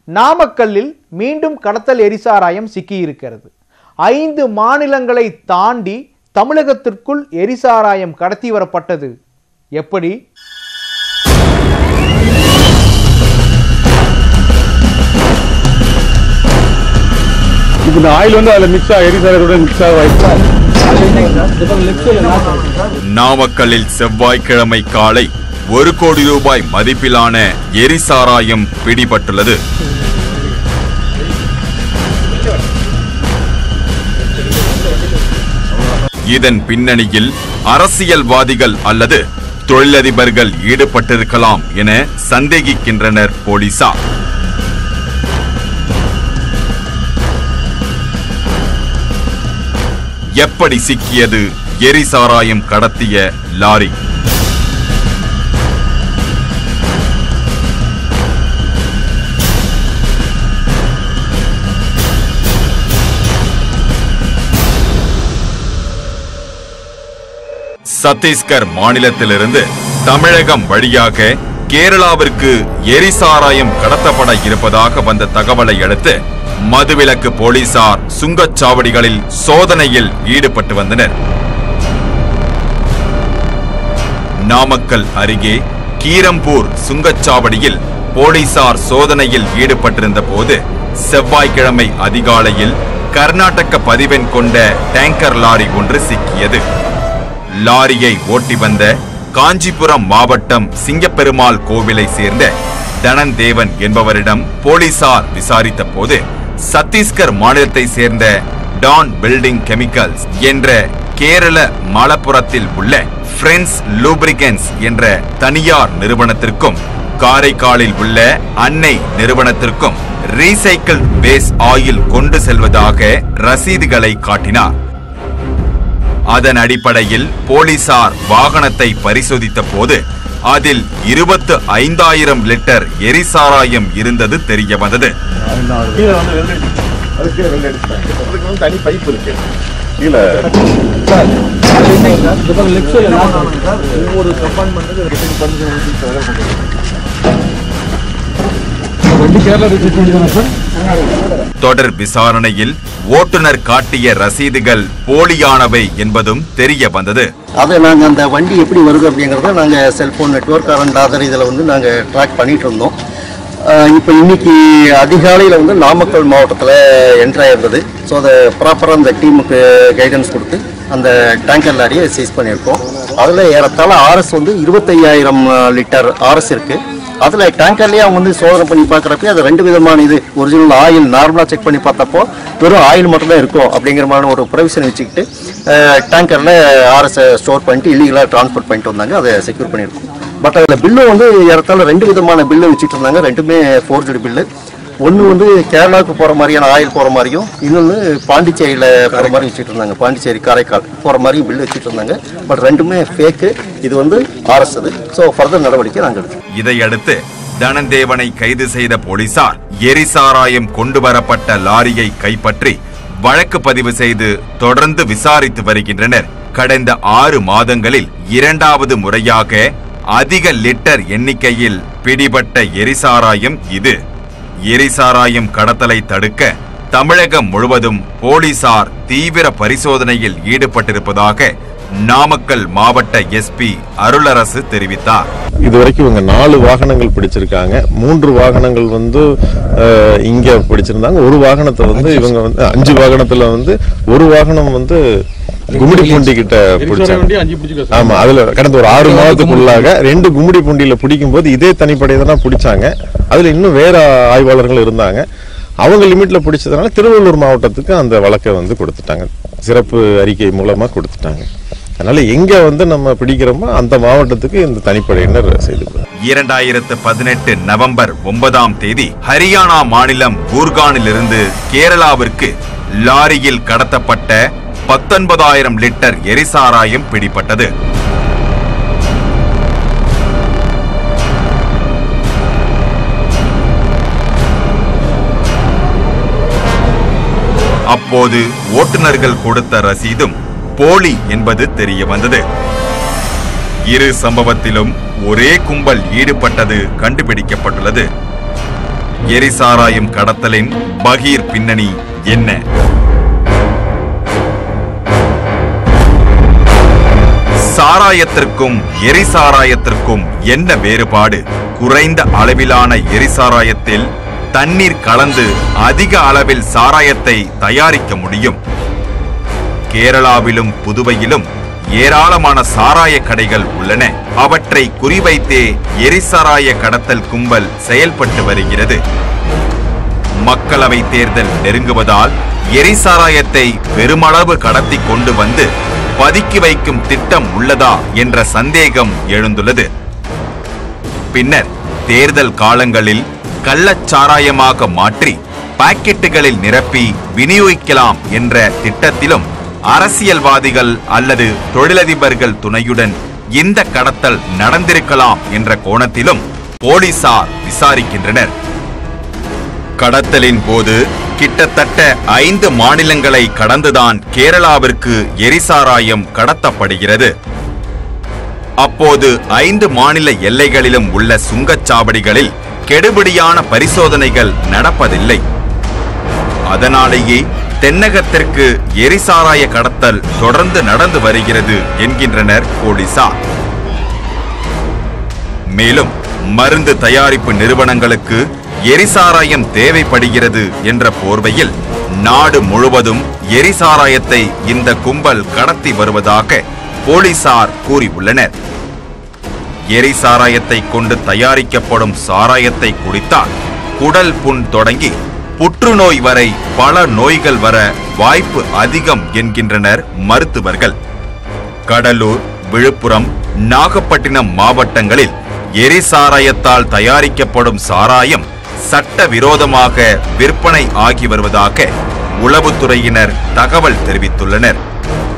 நாமக்கல்லில் மீண்டும் கடத்தல் எரிசாராயம் சிக்கியிருக்கிறது ஐந்து மாநிலங்களை தாண்டி தமிழகத்திற்குள் எரிசாராயம் கடத்தி வரப்பட்டது எப்படி இப்போ இந்த ஆயில் வந்து அதில் மிக்ஸ் ஆகி எரிசாரோட மிக்ஸ் ஆக வாய்ப்பு நாமக்கல்லில் செவ்வாய்க்கிழமை காலை ஒரு கோடி ரூபாய் மதிப்பிலான எரிசாராயம் பிடிபட்டுள்ளது இதன் பின்னணியில் அரசியல்வாதிகள் அல்லது தொழிலதிபர்கள் ஈடுபட்டிருக்கலாம் என சந்தேகிக்கின்றனர் போலீசார் எப்படி சிக்கியது எரிசாராயம் கடத்திய லாரி சத்தீஸ்கர் மாநிலத்திலிருந்து தமிழகம் வழியாக கேரளாவிற்கு எரிசாராயம் கடத்தப்பட இருப்பதாக வந்த தகவலை அடுத்து மதுவிலக்கு போலீசார் சுங்கச்சாவடிகளில் சோதனையில் ஈடுபட்டு வந்தனர் நாமக்கல் அருகே கீரம்பூர் சுங்கச்சாவடியில் போலீசார் சோதனையில் ஈடுபட்டிருந்த போது செவ்வாய்க்கிழமை அதிகாலையில் கர்நாடக பதிவெண் கொண்ட டேங்கர் லாரி ஒன்று சிக்கியது லாரியை ஓட்டி வந்த காஞ்சிபுரம் மாவட்டம் சிங்கப்பெருமாள் கோவிலை சேர்ந்த தனந்தேவன் என்பவரிடம் போலீசார் விசாரித்த போது சத்தீஸ்கர் மாநிலத்தை சேர்ந்த டான் பில்டிங் கெமிக்கல்ஸ் என்ற கேரள மலப்புரத்தில் உள்ள பிரெண்ட்ஸ் லூப்ரிகன்ஸ் என்ற தனியார் நிறுவனத்திற்கும் காரைக்காலில் உள்ள அன்னை நிறுவனத்திற்கும் ரீசைக்கிள் பேஸ் ஆயில் கொண்டு செல்வதாக ரசீதுகளை காட்டினார் அதன் அடிப்படையில் போலீசார் வாகனத்தை பரிசோதித்த போது அதில் இருபத்து ஐந்தாயிரம் லிட்டர் எரிசாராயம் இருந்தது தெரிய வந்தது கீழே வந்து வெள்ளை அதுக்கு வெள்ளை அடிச்சிட்டாங்க அதுக்கு வந்து தனி பைப் இருக்கு கீழே ஒவ்வொரு தொடர் விசாரணையில் ஓட்டுநர் காட்டிய ரசீதுகள் போலியானவை என்பதும் தெரிய வந்தது அதை நாங்கள் அந்த வண்டி எப்படி வருது அப்படிங்கிறத நாங்கள் செல்ஃபோன் நெட்ஒர்க் கரண்ட் ஆதர் இதில் வந்து நாங்கள் ட்ராக் பண்ணிட்டு இருந்தோம் இப்போ இன்னைக்கு அதிகாலையில் வந்து நாமக்கல் மாவட்டத்தில் என்ட்ரு ஆயிருந்தது ஸோ அதை ப்ராப்பராக அந்த டீமுக்கு கைடன்ஸ் கொடுத்து அந்த டேங்கர் லாரியை சீஸ் பண்ணியிருக்கோம் அதில் ஏறத்தாழ ஆர்எஸ் வந்து இருபத்தையாயிரம் லிட்டர் ஆர்எஸ் இருக்குது அதில் டேங்கர்லேயே அவங்க வந்து சோதனை பண்ணி பார்க்குறப்ப அது ரெண்டு விதமான இது ஒரிஜினல் ஆயில் நார்மலாக செக் பண்ணி பார்த்தப்போ வெறும் ஆயில் மட்டும் தான் இருக்கும் அப்படிங்கிற மாதிரி ஒரு ப்ரொவிஷன் வச்சுக்கிட்டு டேங்கரில் ஆர்எஸ் ஸ்டோர் பண்ணிட்டு இல்லீகலாக ட்ரான்ஸ்போர்ட் பண்ணிட்டு வந்தாங்க அதை செக்யூர் பண்ணியிருக்கோம் பட் அதில் பில்லு வந்து ஏறத்தாழ ரெண்டு விதமான பில்லு வச்சுட்டு இருந்தாங்க ரெண்டுமே ஃபோர்ஜடு பில்லு ஒன்று வந்து கேரளாவுக்கு போகிற மாதிரியான ஆயில் போகிற மாதிரியும் இன்னொன்று பாண்டிச்சேரியில் போகிற மாதிரி வச்சுட்டு இருந்தாங்க பாண்டிச்சேரி காரைக்கால் போகிற மாதிரியும் பில்லு வச்சுட்டு இருந்தாங்க பட் ரெண்டுமே ஃபேக்கு இது வந்து ஆர்எஸ் அது ஸோ ஃபர்தர் நடவடிக்கை நாங்கள் எடுத்தோம் இதையடுத்து தனந்தேவனை கைது செய்த போலீசார் எரிசாராயம் கொண்டு வரப்பட்ட லாரியை கைப்பற்றி வழக்கு பதிவு செய்து தொடர்ந்து விசாரித்து வருகின்றனர் கடந்த ஆறு மாதங்களில் இரண்டாவது முறையாக அதிக லிட்டர் எண்ணிக்கையில் பிடிபட்ட எரிசாராயம் இது எரிசாராயம் கடத்தலை தடுக்க தமிழகம் முழுவதும் போலீசார் தீவிர பரிசோதனையில் ஈடுபட்டிருப்பதாக நாமக்கல் மாவட்ட எஸ்பி அருளரசு தெரிவித்தார் இது வரைக்கும் இவங்க நாலு வாகனங்கள் பிடிச்சிருக்காங்க மூன்று வாகனங்கள் வந்து அஹ், இங்க பிடிச்சிருந்தாங்க ஒரு வாகனத்தை வந்து இவங்க வந்து அஞ்சு வாகனத்துல வந்து ஒரு வாகனம் வந்து கும்மிடிப்பூண்டி கிட்ட பிடிச்சாங்க வண்டி அஞ்சு பிடிச்சிக்க ஆமா அதுல கடந்த ஒரு ஆறு மாதத்துக்குள்ளாக ரெண்டு கும்மிடி பூண்டியில பிடிக்கும் போது இதே தனிப்படையை தான் பிடிச்சாங்க அதுல இன்னும் வேற ஆய்வாளர்கள் இருந்தாங்க அவங்க லிமிட்ல பிடிச்சதுனால திருவள்ளூர் மாவட்டத்துக்கு அந்த வழக்கை வந்து கொடுத்துட்டாங்க சிறப்பு அறிக்கை மூலமா கொடுத்துட்டாங்க அதனால எங்க வந்து நம்ம பிடிக்கிறோமோ அந்த மாவட்டத்துக்கு இந்த தனிப்படையினர் செய்து இரண்டாயிரத்து பதினெட்டு நவம்பர் ஒன்பதாம் தேதி ஹரியானா மாநிலம் கூர்கானிலிருந்து கேரளாவிற்கு லாரியில் கடத்தப்பட்ட பத்தொன்பதாயிரம் லிட்டர் எரிசாராயம் பிடிபட்டது அப்போது ஓட்டுநர்கள் கொடுத்த ரசீதும் போலி என்பது தெரிய வந்தது இரு சம்பவத்திலும் ஒரே கும்பல் ஈடுபட்டது கண்டுபிடிக்கப்பட்டுள்ளது எரிசாராயம் கடத்தலின் பகீர் பின்னணி என்ன சாராயத்திற்கும் எரிசாராயத்திற்கும் என்ன வேறுபாடு குறைந்த அளவிலான எரிசாராயத்தில் தண்ணீர் கலந்து அதிக அளவில் சாராயத்தை தயாரிக்க முடியும் கேரளாவிலும் புதுவையிலும் ஏராளமான சாராய கடைகள் உள்ளன அவற்றை குறிவைத்தே எரிசாராய கடத்தல் கும்பல் செயல்பட்டு வருகிறது மக்களவை தேர்தல் நெருங்குவதால் எரிசாராயத்தை பெருமளவு கடத்தி கொண்டு வந்து பதுக்கி வைக்கும் திட்டம் உள்ளதா என்ற சந்தேகம் எழுந்துள்ளது பின்னர் தேர்தல் காலங்களில் கள்ளச்சாராயமாக மாற்றி பாக்கெட்டுகளில் நிரப்பி விநியோகிக்கலாம் என்ற திட்டத்திலும் அரசியல்வாதிகள் அல்லது தொழிலதிபர்கள் துணையுடன் இந்த கடத்தல் நடந்திருக்கலாம் என்ற கோணத்திலும் போலீசார் விசாரிக்கின்றனர் கடத்தலின் போது கிட்டத்தட்ட ஐந்து மாநிலங்களை கடந்துதான் கேரளாவிற்கு எரிசாராயம் கடத்தப்படுகிறது அப்போது ஐந்து மாநில எல்லைகளிலும் உள்ள சுங்கச்சாவடிகளில் கெடுபிடியான பரிசோதனைகள் நடப்பதில்லை அதனாலேயே தென்னகத்திற்கு எரிசாராய கடத்தல் தொடர்ந்து நடந்து வருகிறது என்கின்றனர் போலீசார் மேலும் மருந்து தயாரிப்பு நிறுவனங்களுக்கு எரிசாராயம் தேவைப்படுகிறது என்ற போர்வையில் நாடு முழுவதும் எரிசாராயத்தை இந்த கும்பல் கடத்தி வருவதாக போலீசார் கூறியுள்ளனர் எரிசாராயத்தை கொண்டு தயாரிக்கப்படும் சாராயத்தை குடித்தால் குடல் புண் தொடங்கி புற்றுநோய் வரை பல நோய்கள் வர வாய்ப்பு அதிகம் என்கின்றனர் மருத்துவர்கள் கடலூர் விழுப்புரம் நாகப்பட்டினம் மாவட்டங்களில் எரிசாராயத்தால் தயாரிக்கப்படும் சாராயம் சட்டவிரோதமாக விற்பனை ஆகி வருவதாக உளவுத்துறையினர் தகவல் தெரிவித்துள்ளனர்